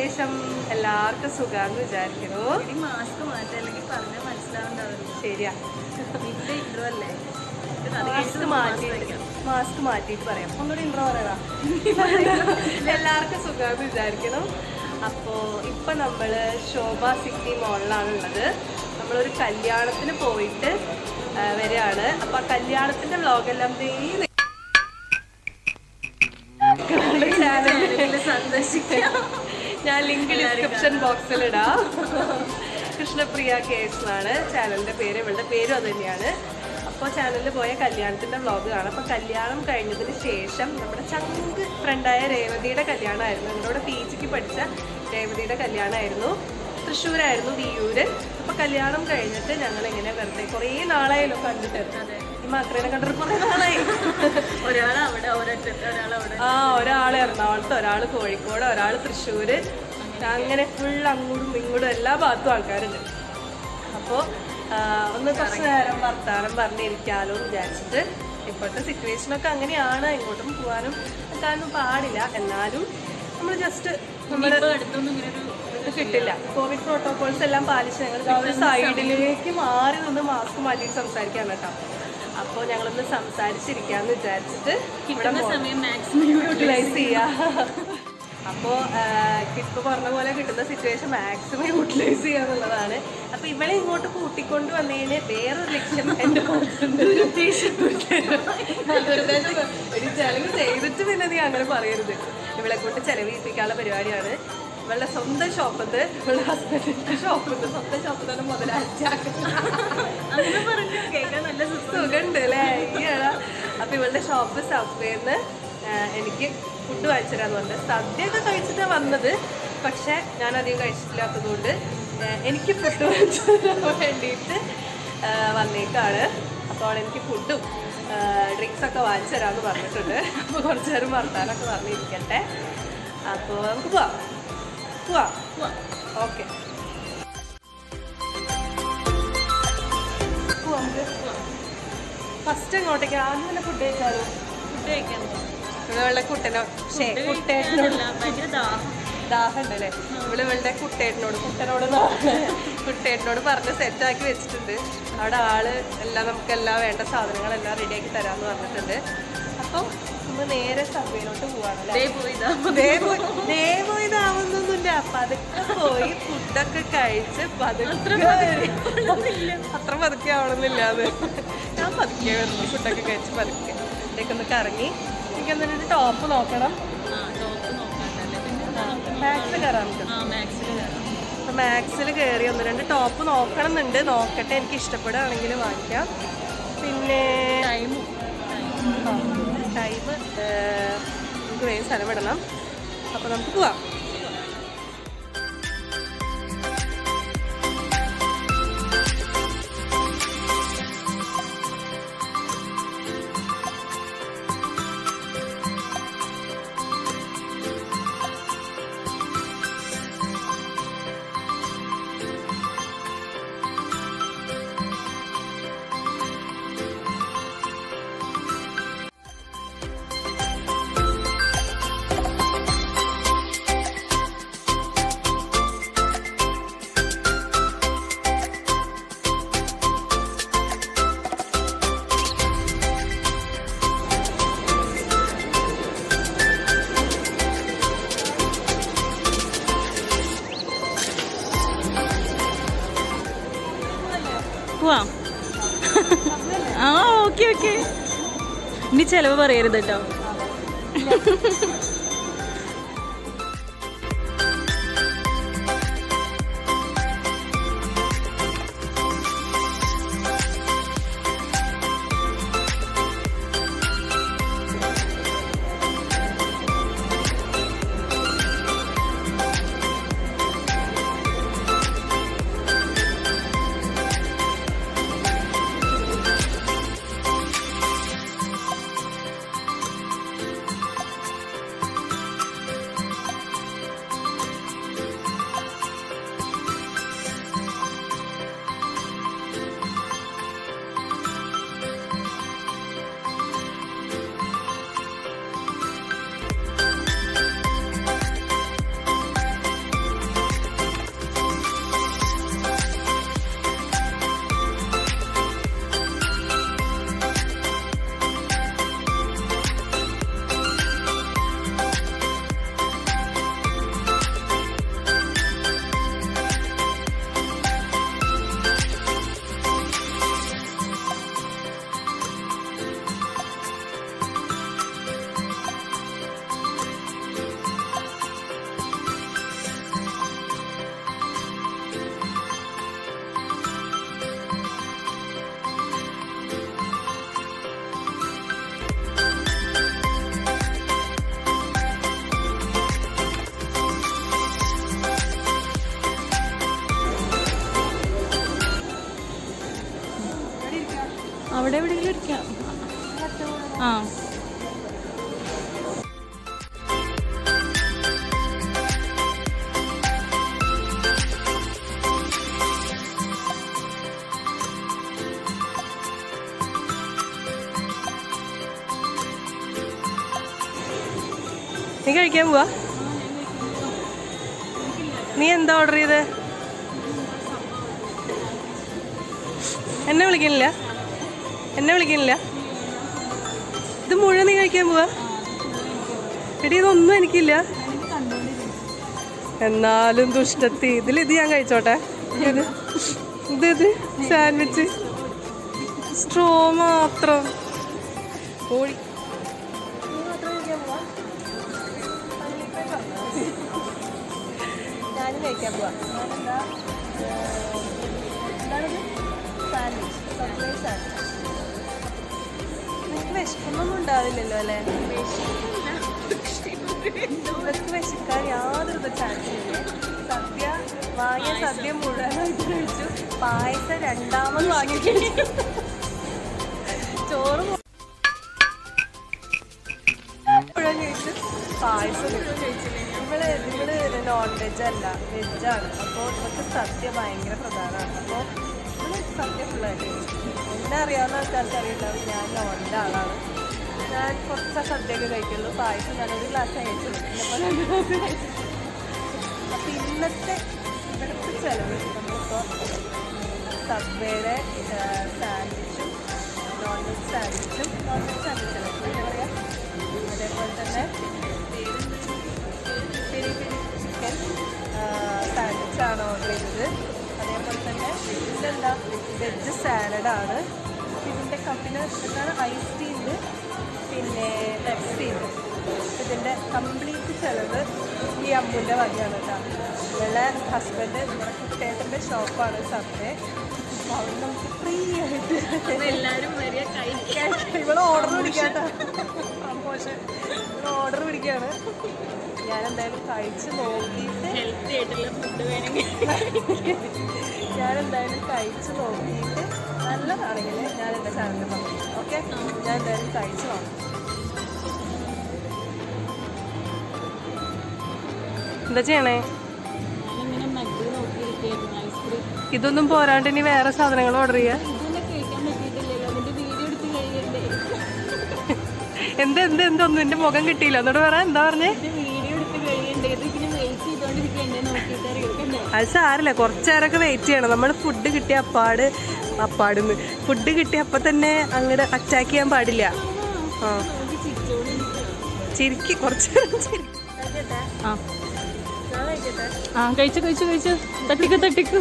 വിശേഷം എല്ലാവർക്കും സുഖാന്ന് വിചാരിക്കുന്നു ഇനി മാസ്ക് മാറ്റാം അല്ലെങ്കിൽ പറഞ്ഞാൽ മനസ്സിലാവുണ്ടാവില്ല ശരിയാ ഇതിന്റെ ഇൻട്രോ അല്ലേ ഇത് അത് മാസ്ക് കഴിഞ്ഞിട്ട് മാറ്റിയിട്ട് മാസ്ക് മാറ്റിയിട്ട് പറയാം ഒന്നുകൂടി ഇൻട്രോ പറയണ എല്ലാവർക്കും സുഖമാണെന്ന് വിചാരിക്കണം അപ്പോൾ ഇപ്പം നമ്മൾ ശോഭ സിറ്റി മോളിലാണ് ഉള്ളത് നമ്മളൊരു കല്യാണത്തിന് പോയിട്ട് ആ, വരികയാണ് അപ്പോൾ ആ കല്യാണത്തിൻ്റെ വ്ളോഗെല്ലാം ദേ ചാനൽ ചാനലിൽ സന്ദർശിക്കാം ഞാൻ ലിങ്ക് ഡിസ്ക്രിപ്ഷൻ ബോക്സിൽ ഇടാം കൃഷ്ണപ്രിയ കേസ് എന്നാണ് ചാനലിന്റെ പേര് ഇവളുടെ പേരും അത് തന്നെയാണ് അപ്പോൾ ചാനലിൽ പോയ കല്യാണത്തിന്റെ വ്ളോഗ് കാണാം അപ്പോൾ കല്യാണം കഴിഞ്ഞതിന് ശേഷം നമ്മുടെ ചങ്ക് ഫ്രണ്ടായ രേവതിയുടെ കല്യാണമായിരുന്നു ഞങ്ങളുടെ പി ജിക്ക് പഠിച്ച രേവതിയുടെ കല്യാണമായിരുന്നു തൃശ്ശൂരായിരുന്നു വിയൂര് അപ്പോൾ കല്യാണം കഴിഞ്ഞിട്ട് ഞങ്ങൾ ഇങ്ങനെ വെറുതെ കുറേ നാളായല്ലോ കണ്ടിട്ട് അതെ ഈ മക്കളെ കണ്ടിട്ട് കുറേ നാളായി ഒരാൾ അവിടെ ഒരറ്റത്ത് ഒരാൾ അവിടെ ആ ഒരാൾ എറണാകുളത്ത് ഒരാൾ കോഴിക്കോട് ഒരാൾ തൃശ്ശൂര് അങ്ങനെ ഫുൾ അങ്ങോട്ടും ഇങ്ങോട്ടും എല്ലാ ഭാഗത്തും ആൾക്കാരുണ്ട് അപ്പോൾ ഒന്ന് കുറച്ച് നേരം വർത്താനം പറഞ്ഞിരിക്കാലോ എന്ന് വിചാരിച്ചിട്ട് ഇപ്പോഴത്തെ സിറ്റുവേഷനൊക്കെ അങ്ങനെയാണ് ഇങ്ങോട്ടും പോകാനും നിൽക്കാനും പാടില്ല എന്നാലും നമ്മൾ ജസ്റ്റ് നമ്മൾ ഇപ്പൊ അടുത്തൊന്നും ഇങ്ങനെ ഒരു ഇത് കിട്ടില്ല കോവിഡ് പ്രോട്ടോകോൾസ് എല്ലാം പാലിച്ച് ഞങ്ങൾ ആ ഒരു സൈഡിലേക്ക് മാറി നിന്ന് മാസ്ക് മാറ്റിയിട്ട് സംസാരിക്കാൻ കേട്ടോ അപ്പോൾ ഞങ്ങളൊന്ന് സംസാരിച്ചിരിക്കാന്ന് വിചാരിച്ചിട്ട് ഇവിടെ കിട്ടുന്ന സമയം മാക്സിമം യൂട്ടിലൈസ് ചെയ്യാ അപ്പോൾ ഇപ്പൊ പറഞ്ഞ പോലെ കിട്ടുന്ന സിറ്റുവേഷൻ മാക്സിമം യൂട്ടിലൈസ് ചെയ്യുക എന്നുള്ളതാണ് അപ്പൊ ഇവളെ ഇങ്ങോട്ട് കൂട്ടിക്കൊണ്ട് വന്നതിന് വേറൊരു ലക്ഷ്യം എൻ്റെ മനസ്സിലുണ്ട്. ദുരുദ്ദേശം ഒരു ചെലവ് ചെയ്തിട്ട് പിന്നെ നീ അങ്ങനെ പറയരുത് ഇവളെ കൊണ്ട് ചെലവിപ്പിക്കാനുള്ള പരിപാടിയാണ് ഇവളുടെ സ്വന്തം ഷോപ്പത്ത് ഇവളുടെ ഹസ്ബൻഡിന്റെ ഷോപ്പത്ത് സ്വന്തം ഷോപ്പിൽ തന്നെ മുതലാഴ്ചയാക്കുന്നത് അങ്ങനെ പറഞ്ഞു കേൾക്കാൻ നല്ല സുഖം സുഖമുണ്ട് അല്ലേ ഈയടാ അപ്പൊ ഇവളുടെ ഷോപ്പ് സബ്വേന്ന് എനിക്ക് ഫുഡ് വാങ്ങിച്ചു തരാന്ന് പറഞ്ഞത് സദ്യയൊക്കെ കഴിച്ചിട്ടാണ് വന്നത് പക്ഷെ ഞാൻ അധികം കഴിച്ചിട്ടില്ലാത്തത് കൊണ്ട് എനിക്ക് ഫുഡ് വാങ്ങിച്ചു തരാൻ വേണ്ടിയിട്ട് ആ, വന്നേക്കാണ് അപ്പോൾ എനിക്ക് ഫുഡും ഡ്രിങ്ക്സ് ഒക്കെ വാങ്ങിച്ചു തരാമെന്ന് പറഞ്ഞിട്ടുണ്ട് അപ്പോൾ കുറച്ച് നേരം വർത്താനൊക്കെ പറഞ്ഞിരിക്കട്ടെ അപ്പോൾ നമുക്ക് പോവാം പോവാം പോവാം. ഓക്കെ പോവാം നമുക്ക് ഫസ്റ്റ് എങ്ങോട്ടേക്ക് ആദ്യം തന്നെ ഫുഡ് കഴിച്ചാലോ ഫുഡ് കഴിക്കാൻ ഇവളുടെ കുട്ടനോ ശേ കുട്ടേട്ടനോട് കഴിക്കാനല്ല, ഭയങ്കര ദാഹം ദാഹം ഉണ്ടല്ലേ ഇവള് ഇവളുടെ കുട്ടേട്ടനോട് കുട്ടനോട് കുട്ടേട്ടനോട് പറഞ്ഞ് സെറ്റാക്കി വെച്ചിട്ടുണ്ട് അവിടെ ആള് എല്ലാം നമുക്ക് എല്ലാം വേണ്ട സാധനങ്ങളെല്ലാം റെഡിയാക്കി തരാമെന്ന് പറഞ്ഞിട്ടുണ്ട് അപ്പം നമ്മൾ നേരെ സഭയിലോട്ട് പോവാണല്ലേ ദേ പോയി ഇതാ ദേവോ ഇതാവുന്നൊന്നുമില്ല പതുക്കെ പോയി ഫുഡൊക്കെ കഴിച്ച് പതുക്കെ അത്ര പതുക്കെ ആവണമെന്നില്ല അത് ഞാൻ പതുക്കെ വരുന്നു ഫുഡൊക്കെ കഴിച്ച് പതുക്കെ ഇവിടേക്ക് ഒന്ന് കറങ്ങി എനിക്കൊന്നൊരു ടോപ്പ് നോക്കണം ആ ടോപ്പ് നോക്കാണ്ടല്ലേ പിന്നെ മാക്സ് കയറാം നമുക്ക് ആ മാക്സിൽ കയറാം അപ്പൊ മാക്സിൽ കയറി ഒന്ന് രണ്ട് ടോപ്പ് നോക്കണം എന്നുണ്ട് നോക്കട്ടെ എനിക്ക് ഇഷ്ടപ്പെടുകയാണെങ്കിൽ വാങ്ങിക്കാം പിന്നെ ടൈമും ടൈം നമുക്ക് വേഗം സ്ഥലമിടണം അപ്പോൾ നമുക്ക് പോവാം പോവാം ആ ഓക്കെ ഓക്കെ ഇനി ചെലവ് പറയരുത് കേട്ടോ നീ കഴിക്കാൻ പോവാ നീ എന്താ ഓർഡർ ചെയ്ത് എന്നെ വിളിക്കണില്ല എന്നെ വിളിക്കണില്ല ഇത് മുഴുവൻ നീ കഴിക്കാൻ പോവാ എടി ഇതൊന്നും എനിക്കില്ല എന്നാലും ദുഷ്ടത്തി ഇതിൽ ഇത് ഞാൻ കഴിച്ചോട്ടെ ഇത് ഇത് ഇത് സാൻഡ്വിച്ച് സ്ട്രോ മാത്രം കോഴി ഞാനും കഴിക്കാൻ പോവാ ഞാനെന്താ എന്താണത് സാൻഡ്വിച്ച് സബ്വേ സാൻഡ്വിച്ച് നിങ്ങൾക്ക് വിശക്കുന്നൊന്നും ഉണ്ടാവില്ലല്ലോ അല്ലേ ഇവർക്ക് വിശക്കാൻ യാതൊരു ചാൻസും ഇല്ല സദ്യ വാങ്ങിയ സദ്യ മുഴുവനായിട്ട് കഴിച്ചു പായസം രണ്ടാമത് വാങ്ങി കഴിച്ചു ചോറ് മുഴുവൻ കഴിച്ചു പായസം കഴിച്ചു ഇവള് ഇവള് നോൺ വെജ് അല്ല വെജാണ് അപ്പോൾ ഇവർക്ക് സദ്യ ഭയങ്കര പ്രധാനമാണ് അപ്പോൾ ഇവള് സദ്യ ഫുള്ളായിട്ട് കഴിച്ചു എന്നെ അറിയാവുന്ന ആൾക്കാർക്ക് അറിയുണ്ടാവും ഞാൻ നോണിൻ്റെ ആളാണ് ഞാൻ കുറച്ച് സദ്യയൊക്കെ കഴിക്കുള്ളൂ പായസം ഞാൻ ഒരു ഗ്ലാസ് കഴിച്ചു പിന്നെ രണ്ട് ഗ്ലാസ് കഴിച്ചു അപ്പോൾ ഇന്നത്തെ ഇവിടുത്തെ ചിലവ് നമ്മളിപ്പോൾ സബ്വേയുടെ സാൻഡ്വിച്ചും നോൺ വെജ് സാൻഡ്വിച്ചും നോൺ വെജ് സാൻഡ്വിച്ചല്ലേ എന്താ പറയുക അതേപോലെ തന്നെ പെരി പെരി ചിക്കൻ സാൻഡ്വിച്ചാണ് ഓർഡർ ചെയ്തത് അതേപോലെ തന്നെ ഇതെന്താ വെജ് സാലഡാണ് ഇതിൻ്റെ കപ്പിന് എന്താണ് ഐസ് ടീ ഉണ്ട് പിന്നെ പെപ്സി ഉണ്ട് ഇതിൻ്റെ കംപ്ലീറ്റ് ചിലവ് ഈ അമ്മുൻ്റെ വകയാണ് കേട്ടോ ഇവളെ ഹസ്ബൻഡ് നമ്മുടെ കുട്ടേട്ടൻ്റെ ഷോപ്പാണ് സബ്വേ അപ്പോൾ അവിടെ നമുക്ക് ഫ്രീ ആയിട്ട് എല്ലാരും വരിക കഴിക്കാൻ ഇവിടെ ഓർഡർ പിടിക്കാട്ടോ പ്രമോഷൻ ഇവിടെ ഓർഡർ പിടിക്കാണ് ഞാൻ എന്തായാലും കഴിച്ച് നോക്കിയിട്ട് ഹെൽത്തി ആയിട്ടുള്ള ഫുഡ് വേണമെങ്കിൽ ഞാൻ എന്തായാലും കഴിച്ച് നോക്കിയിട്ട് നല്ലതാണെങ്കിൽ ഞാൻ എൻ്റെ ചാനലിൽ പറഞ്ഞു ഓക്കെ ഞാൻ എന്തായാലും കഴിച്ച് നോക്കാം എന്താ ചെയ്യണേ ഞാനിങ്ങനെ മഗ് നോക്കിയിരിക്കുകയായിരുന്നു ഐസ്ക്രീം ഇതൊന്നും പോരാണ്ട് ഇനി വേറെ സാധനങ്ങൾ ഓർഡർ ചെയ്യാ ഇതൊന്നും കഴിക്കാൻ പറ്റിയിട്ടില്ലല്ലോ അതിന്റെ വീഡിയോ എടുത്ത് കഴിയണ്ടേ എന്ത് എന്ത് എന്തൊന്നും എൻ്റെ മുഖം കിട്ടിയില്ല എന്നോട് പറ എന്താ പറഞ്ഞേ ഇത് വീഡിയോ എടുത്ത് കഴിയണ്ടേ ഇത് ഇങ്ങനെ വെയിറ്റ് ചെയ്തോണ്ടിരിക്കണ്ടേ നോക്കിയിട്ട് അറിയിക്കണ്ടേ അത് സാരില്ല കുറച്ച് നേരമൊക്കെ വെയിറ്റ് ചെയ്യണം നമ്മൾ ഫുഡ് കിട്ടിയ അപ്പാട് അപ്പാടുന്ന് ഫുഡ് കിട്ടിയ അപ്പം തന്നെ അങ്ങോട്ട് അറ്റാക്ക് ചെയ്യാൻ പാടില്ല ആ നോക്കി ചിരിച്ചോണ്ടിരിക്കുക ചിരിക്ക് കുറച്ച് നേരം ചിരി ആ ഞാൻ കഴിക്കട്ടെ ആ കഴിച്ചു കഴിച്ചു കഴിച്ചു തട്ടിക്കു തട്ടിക്കു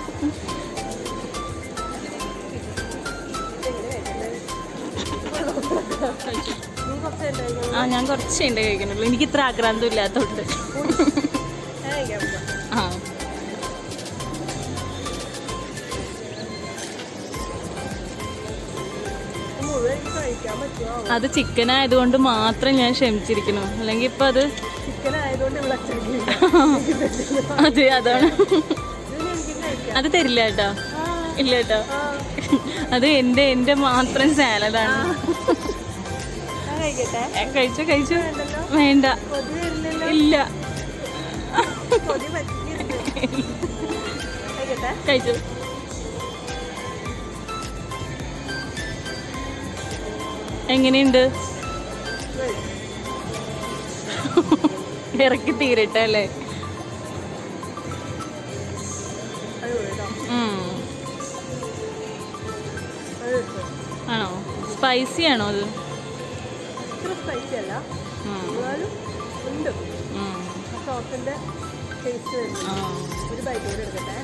നീ കുറച്ച് ഉണ്ടായിരുന്നു ആ ഞാൻ കുറച്ചേ ഉണ്ട് കഴിക്കണുള്ളൂ എനിക്ക് ഇത്ര ആക്രാന്തം ഇല്ലാത്തോണ്ട് ഞാൻ കഴിക്കാൻ പോവാം ആ ഇത് മുഴുവൻ എനിക്ക് കഴിക്കാൻ പറ്റുമോ അത് ചിക്കൻ ആയതുകൊണ്ട് മാത്രം ഞാൻ ക്ഷമിച്ചിരിക്കുന്നു അല്ലെങ്കിൽ ഇപ്പൊ അത് ചിക്കൻ ആയതുകൊണ്ട് ഇവിടെ അച്ചാക്കി അതെ അതാണ് ഇത് എനിക്ക് കഴിക്കാം അത് തരില്ല കേട്ടോ ഇല്ല കേട്ടോ ആ അത് എന്റെ എന്റെ മാത്രം സാലഡാണ് ഞാൻ കഴിക്കട്ടെ കഴിച്ചു കഴിച്ചു വേണ്ടല്ലോ വേണ്ട കൊതി വരില്ലല്ലോ ഇല്ല കൊതി പറ്റിയിരുന്നു കഴിക്കട്ടെ കഴിച്ചു എങ്ങനെയുണ്ട് ഇറക്കി തീരട്ടെ അല്ലേ അടിപൊളിട്ടോ ഉം. അത് കിട്ടും ആണോ സ്പൈസി ആണോ അത് ഇത്ര സ്പൈസി അല്ല ഉം. എന്നാലും ഉണ്ട് ഉം. ആ സോസിന്റെ ടേസ്റ്റ് വരുന്നു ആ. ഒരു ബൈറ്റ് കൂടെ എടുക്കട്ടെ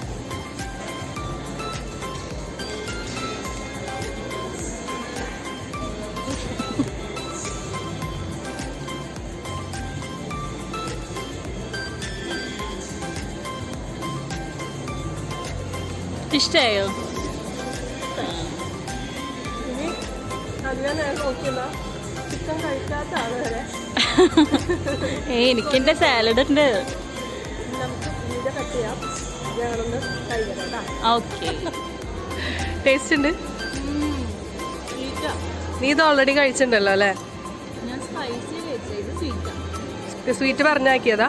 ഇഷ്ടായോ ഇനി അധികം നേരം നോക്കിയെന്നാ ചിക്കൻ കഴിക്കാത്ത ആള് വരെ ഏ എനിക്കെന്റെ സാലഡ് ഉണ്ട് ഇനി നമുക്ക് വീഡിയോ കട്ട് ചെയ്യാം ഞങ്ങളൊന്ന് കഴിക്കട്ടെ കേട്ടോ ഓക്കെ ടേസ്റ്റ് ഉണ്ട് നീ ഇത് ഓൾറെഡി കഴിച്ചിട്ടുണ്ടല്ലോ അല്ലേ ഞാൻ സ്പൈസി കഴിച്ചത് ഇത് സ്വീറ്റാണ് സ്വീറ്റ് പറഞ്ഞാക്കിയതാ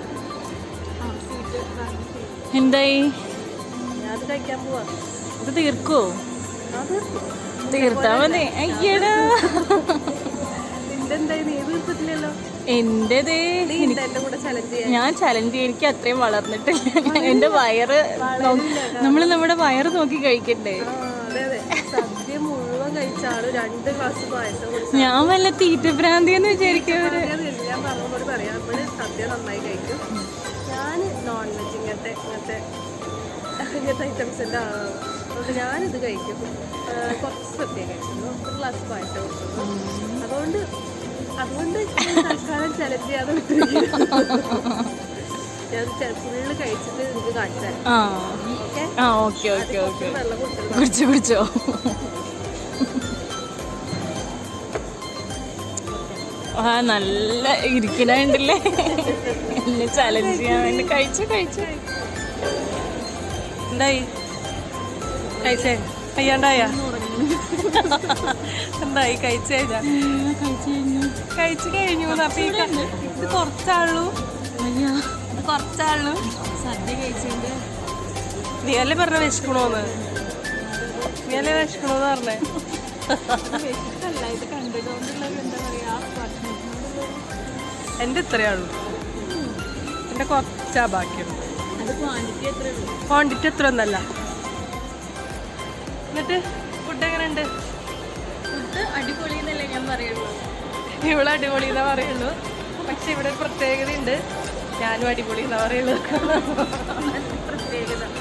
എന്തായി ഞാനത് കഴിക്കാൻ പോവാ ഇത് തീർക്കോ അത് തീർത്താ മതി അയ്യടാ നിന്റെ എന്തായി നീ തീർത്തിട്ടില്ലല്ലോ എന്റേത് നീ ഉണ്ട് എന്റെ കൂടെ ചലഞ്ച് ചെയ്യാൻ ഞാൻ ചലഞ്ച് എനിക്ക് അത്രയും വളർന്നിട്ടില്ല എന്റെ വയറ് നമ്മൾ നമ്മുടെ വയറ് നോക്കി കഴിക്കണ്ടേ ആ, അതെ അതെ സദ്യ മുഴുവൻ കഴിച്ചാണ് രണ്ട് ഗ്ലാസ് പായസം കുടിച്ചത് ഞാൻ വല്ല തീറ്റ ഭ്രാന്തിയെന്ന് വിചാരിക്കവര് ഞാൻ പറഞ്ഞപോലെ പറയാം നമ്മള് സദ്യ നന്നായി കഴിക്കും ഞാൻ നോൺ വെജ് ഇങ്ങനത്തെ ഇങ്ങനത്തെ ഇങ്ങനത്തെ ഐറ്റംസിന്റെ ആളാണ് അതുകൊണ്ട് ഞാനിത് കഴിക്കും ആ, കുറച്ച് സദ്യ കഴിക്കുന്നു ഒരു ഗ്ലാസ് പായസം കുടിക്കുന്നു അതുകൊണ്ട് അതുകൊണ്ട് ഞാൻ തൽക്കാലം ചലഞ്ച് ചെയ്യാതെ വിട്ടിരിക്കുന്നു. ഞാൻ ഫുള്ള് കഴിച്ചിട്ട് നിങ്ങൾക്ക് കാണിച്ചു തരാം ആ ഓക്കെ ആ ഓക്കെ ഓക്കെ ഓക്കെ വെള്ളം കുടിച്ചത് കുടിച്ചോ കുടിച്ചോ ആ നല്ല ഇരിക്കണുണ്ടല്ലേ എന്നെ ചലഞ്ച് ചെയ്യാൻ വേണ്ടി കഴിച്ചു കഴിച്ചു എന്തായി കഴിച്ചേ കയ്യാണ്ടായ എന്തായി കഴിച്ചു കഴിഞ്ഞാ കഴിച്ചു കഴിഞ്ഞു അപ്പൊ ഈ ക- ഇത് കുറച്ചാളൂ ഇത് കുറച്ചാളൂ സദ്യ കഴിച്ചതിന്റെ നീ അല്ലേ പറഞ്ഞ വിശക്കണോന്ന് നീ അല്ലേ വിശക്കണോന്ന് പറഞ്ഞേ വിശപ്പല്ല ഇത് കണ്ടതുകൊണ്ടുള്ള എന്താ പറയാ എൻ്റെ ഇത്രയാളൂ എൻ്റെ കുറച്ചാ ബാക്കിയുള്ളൂ അത് ക്വാണ്ടിറ്റി എത്ര ഉള്ളൂ ക്വാണ്ടിറ്റി എത്ര ഒന്നല്ല എന്നിട്ട് ഫുഡ് എങ്ങനെയുണ്ട് ഫുഡ് അടിപൊളി എന്നല്ലേ ഞാൻ പറയുള്ളൂ ഇവിടെ അടിപൊളി എന്നാ പറയുള്ളൂ പക്ഷെ ഇവിടെ ഒരു പ്രത്യേകത ഉണ്ട് ഞാനും അടിപൊളി എന്നാ പറയുള്ളൂ പ്രത്യേകത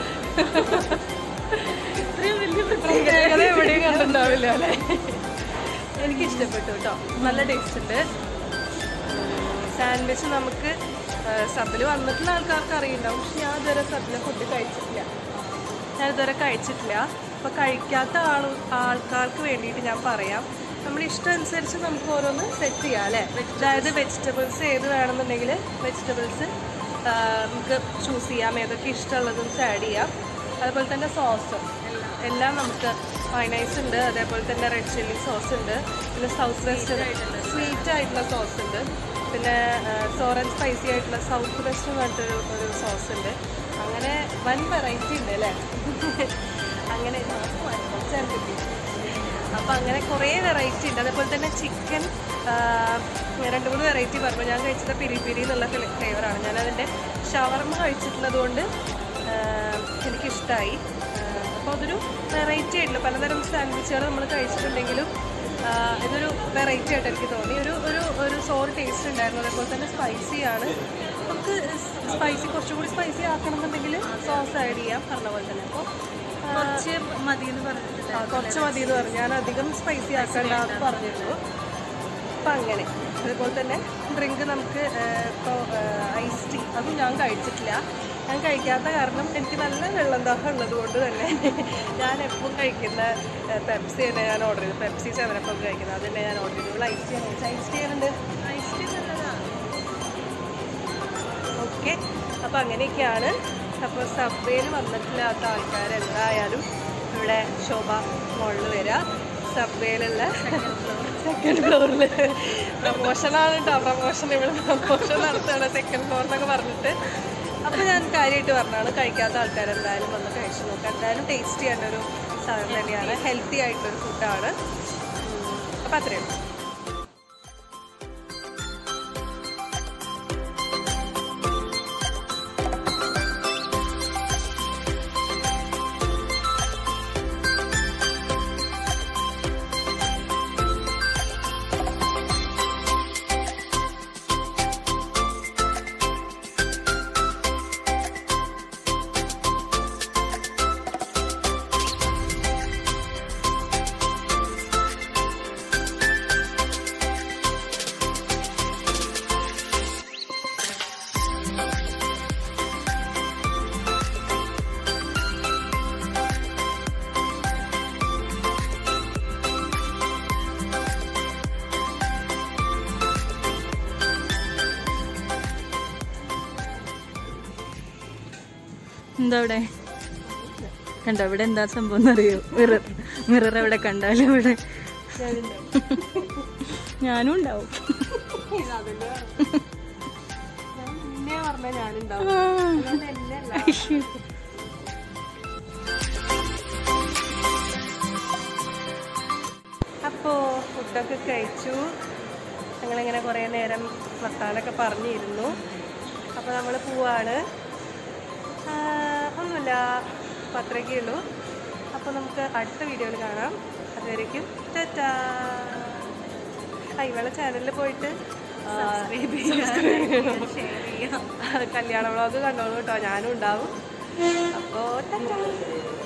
പ്രത്യേകത എവിടെയും കണ്ടിട്ടുണ്ടാവില്ല അല്ലേ എനിക്ക് ഇഷ്ടപ്പെട്ടു കേട്ടോ നല്ല ടേസ്റ്റ് ഉണ്ട് സാൻഡ്വിച്ച് നമുക്ക് സബിൽ വന്നിട്ടുള്ള ആൾക്കാർക്ക് അറിയുണ്ടാവും പക്ഷെ ഞാൻ ഇതുവരെ സബിലെ ഫുഡ് കഴിച്ചിട്ടില്ല ഞാൻ ഇതുവരെ കഴിച്ചിട്ടില്ല അപ്പോൾ കഴിക്കാത്ത ആൾ ആൾക്കാർക്ക് വേണ്ടിയിട്ട് ഞാൻ പറയാം നമ്മുടെ ഇഷ്ടം അനുസരിച്ച് നമുക്ക് ഓരോന്ന് സെറ്റ് ചെയ്യാം അല്ലേ അതായത് വെജിറ്റബിൾസ് ഏത് വേണമെന്നുണ്ടെങ്കിൽ വെജിറ്റബിൾസ് നമുക്ക് ചൂസ് ചെയ്യാം ഏതൊക്കെ ഇഷ്ടമുള്ളത് നമുക്ക് ആഡ് ചെയ്യാം അതുപോലെ തന്നെ സോസ് എല്ലാം നമുക്ക് മൈനൈസ് ഉണ്ട് അതേപോലെ തന്നെ റെഡ് ചില്ലി സോസ് ഉണ്ട് പിന്നെ സൗത്ത് വെസ്റ്റ് സ്വീറ്റ് ആയിട്ടുള്ള സോസ് ഉണ്ട് പിന്നെ സോറൻ സ്പൈസി ആയിട്ടുള്ള സൗത്ത് വെസ്റ്റ് എന്ന് പറഞ്ഞിട്ടൊരു ഒരു സോസ് ഉണ്ട് അങ്ങനെ വൻ വെറൈറ്റി ഉണ്ട് അല്ലേ അങ്ങനെ ചേർത്തിട്ട് അപ്പം അങ്ങനെ കുറേ വെറൈറ്റി ഉണ്ട് അതേപോലെ തന്നെ ചിക്കൻ രണ്ട് മൂന്ന് വെറൈറ്റി പറഞ്ഞു ഞാൻ കഴിച്ചത് പിരി പിരി എന്നുള്ള ഫ്ലേവറാണ് ഞാൻ അതിൻ്റെ ഷവർമ കഴിച്ചിട്ടുള്ളത് കൊണ്ട് എനിക്കിഷ്ടമായി അപ്പോൾ അതൊരു വെറൈറ്റി ആയിട്ടുള്ള പലതരം സാൻഡ്വിച്ചുകൾ നമ്മൾ കഴിച്ചിട്ടുണ്ടെങ്കിലും ആ, ഇതൊരു വെറൈറ്റി ആയിട്ട് എനിക്ക് തോന്നി ഒരു ഒരു ഒരു സോർ ടേസ്റ്റ് ഉണ്ടായിരുന്നു അതേപോലെ തന്നെ സ്പൈസി ആണ് നമുക്ക് സ്പൈസി കുറച്ചുകൂടി സ്പൈസി ആക്കണമെന്നുണ്ടെങ്കിൽ സോസ് ആഡ് ചെയ്യാം പറഞ്ഞ പോലെ തന്നെ അപ്പോൾ കുറച്ച് മതി എന്ന് പറഞ്ഞിട്ടുണ്ട് ആ, കുറച്ച് മതി എന്ന് പറഞ്ഞു ഞാൻ അധികം സ്പൈസി ആക്കണ്ട എന്ന് പറഞ്ഞിരുന്നു അപ്പം അങ്ങനെ അതുപോലെ തന്നെ ഡ്രിങ്ക് നമുക്ക് ഇപ്പോൾ ഐസ് ടീ അതും ഞാൻ കഴിച്ചിട്ടില്ല ഞാൻ കഴിക്കാത്ത കാരണം എനിക്ക് നല്ല വെള്ളം ദാഹം ഉള്ളത് കൊണ്ട് തന്നെ ഞാൻ എപ്പോഴും കഴിക്കുന്ന പെപ്സി തന്നെ ഞാൻ ഓർഡർ ചെയ്തു പെപ്സി സെവനപ്പം കഴിക്കുന്നത് അത് തന്നെ ഞാൻ ഓർഡർ ചെയ്തു ഇവിടെ ഐസ് ടീ ഐസ് ടീ ഉണ്ട് ഐസ് ടീ നല്ലതാണ് ഓക്കെ അപ്പോൾ അങ്ങനെയൊക്കെയാണ് അപ്പോൾ സബ്വേയിൽ വന്നിട്ടില്ലാത്ത ആൾക്കാർ എന്തായാലും ഇവിടെ ശോഭ മോളിൽ വരിക സബ്വേയിലുള്ള സെക്കൻഡ് ഫ്ലോറിൽ പ്രമോഷനാണ് കേട്ടോ പ്രമോഷൻ ഇവിടെ പ്രമോഷൻ നടത്തുകയാണ് സെക്കൻഡ് ഫ്ലോർ എന്നൊക്കെ പറഞ്ഞിട്ട് അപ്പോൾ ഞാൻ കാര്യമായിട്ട് പറഞ്ഞാണ് കഴിക്കാത്ത ആൾക്കാർ എന്തായാലും വന്ന് കഴിച്ചു നോക്കാം എന്തായാലും ടേസ്റ്റ് ചെയ്യേണ്ട ഒരു സാധനം തന്നെയാണ് ഹെൽത്തി ആയിട്ടൊരു ഫുഡാണ് അപ്പോൾ അത്രയും എന്താ അവിടെ കണ്ടോ ഇവിടെ എന്താ സംഭവം എന്നറിയോ മിറർ മിറർ എവിടെ കണ്ടാലും ഇവിടെ ഞാനും ഉണ്ടാവും പിന്നെ പറഞ്ഞാൽ ഞാനുണ്ടാവും ആ. അതുകൊണ്ട് എന്നെ അല്ല. അയ്യോ. അപ്പോൾ ഫുഡൊക്കെ കഴിച്ചു ഞങ്ങളിങ്ങനെ കുറേ നേരം വർത്താനൊക്കെ പറഞ്ഞിരുന്നു അപ്പോൾ നമ്മൾ പോവാണ് ആ, ഒന്നുമില്ല അപ്പോൾ അത്രയൊക്കെ ഉള്ളൂ അപ്പോൾ നമുക്ക് അടുത്ത വീഡിയോയിൽ കാണാം അതുവരേക്കും ടാറ്റാ ആ ഇവളെ ചാനലിൽ പോയിട്ട് ആ, കല്യാണ വ്ളോഗ് കണ്ടോളൂ കേട്ടോ ഞാനും ഉണ്ടാവും അപ്പോൾ ടാറ്റാ